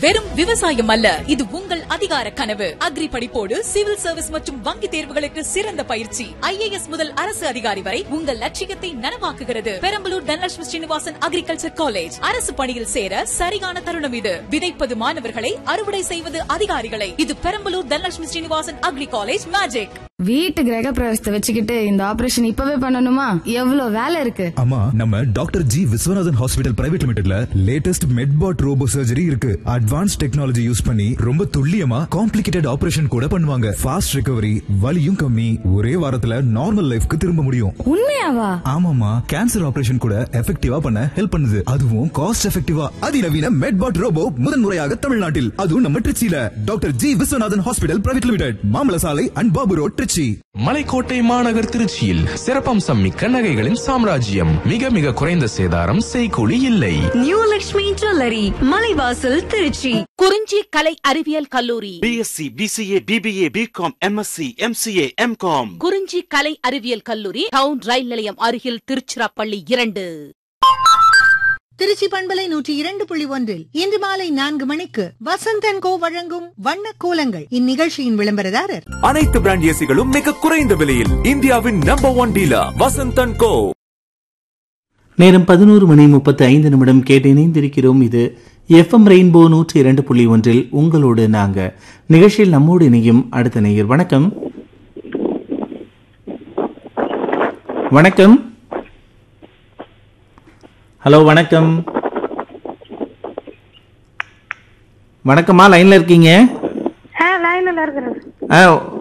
வெறும் விவசாயம் அல்ல இது உங்கள் அதிகார கனவு அக்ரி படிப்போடு சிவில் சர்வீஸ் மற்றும் வங்கி தேர்வுகளுக்கு சிறந்த பயிற்சி ஐஏஎஸ் முதல் அரசு அதிகாரி வரை உங்கள் லட்சியத்தை நனவாக்குகிறது பெரம்பலூர் தனலட்சுமி ஸ்ரீனிவாசன் அக்ரிகல்ச்சர் காலேஜ் அரசு பணியில் சேர சரியான தருணம் இது விதைப்பது மாணவர்களை அறுவடை செய்வது அதிகாரிகளை இது Perambalur Dhanalakshmi Srinivasan agri college magic வீட்டு கிரக பிரவேசத்தை வச்சுக்கிட்டு இந்த ஆபரேஷன் இப்பவே பண்ணணுமா எவ்வளவு வேலை இருக்கு ஆமா நம்ம doctor G Viswanathan hospital private லிமிடெட்ல லேட்டஸ்ட் மெட்பாட் ரோபோ சர்ஜரி இருக்கு அட்வான்ஸ் டெக்னாலஜி யூஸ் பண்ணி ரொம்ப துல்லியமா காம்ப்ளிகேட்டட் ஆபரேஷன் கூட பண்ணுவாங்க ஃபாஸ்ட் ரிகவரி வலியும் கம்மி ஒரே வாரத்துல நார்மல் லைஃப்க்கு திரும்ப முடியும் உண்மையாவா ஆமாமா கேன்சர் ஆபரேஷன் கூட எஃபெக்டிவா பண்ண ஹெல்ப் பண்ணுது அதுவும் காஸ்ட் எஃபெக்டிவா அதிநவீன மெட்பாட் ரோபோ முதன்முறையாக தமிழ்நாட்டில் அதுவும் நம்ம திருச்சியில doctor G Viswanathan hospital private limited மாமல சாலை அண்ட் பாபு ரோட் திருச்சி மலைக்கோட்டை மாநகர் திருச்சியில் சிறப்பம்சம் மிக்க நகைகளின் சாம்ராஜ்யம் மிக மிக குறைந்த சேதாரம் செய்கூலி இல்லை நியூ லக்ஷ்மி ஜுவல்லரி மலைவாசல் திருச்சி குறிஞ்சி கலை அறிவியல் கல்லூரி BSc BCA BBA BCom MSc MCA MCom Kurinji கலை அறிவியல் கல்லூரி டவுன் ரயில் நிலையம் அருகில் திருச்சிராப்பள்ளி இரண்டு திருச்சி பண்பலை நூற்றி இரண்டு புள்ளி ஒன்றில் இன்று மாலை நான்கு மணிக்கு வசந்தன் கோ வழங்கும் வண்ண கோலங்கள் இந்நிகழ்ச்சியின் விளம்பரதாரர் அனைத்து பிராண்ட் ஏசிகளும் மிக குறைந்த விலையில் இந்தியாவின் number one dealer Vasanthan co நேரம் பதினோரு மணி முப்பத்தி ஐந்து நிமிடம் கேட்டு இணைந்திருக்கிறோம் இது எஃப்எம் ரெயின்போ நூற்றி இரண்டு புள்ளி ஒன்றில் உங்களோடு நாங்க நிகழ்ச்சியில் நம்மோடு இணையும் அடுத்த நேயர் வணக்கம் வணக்கம் ஹலோ வணக்கம் வணக்கம்மா லைன்ல இருக்கீங்க லைன்ல இருக்கிறேன் ஆ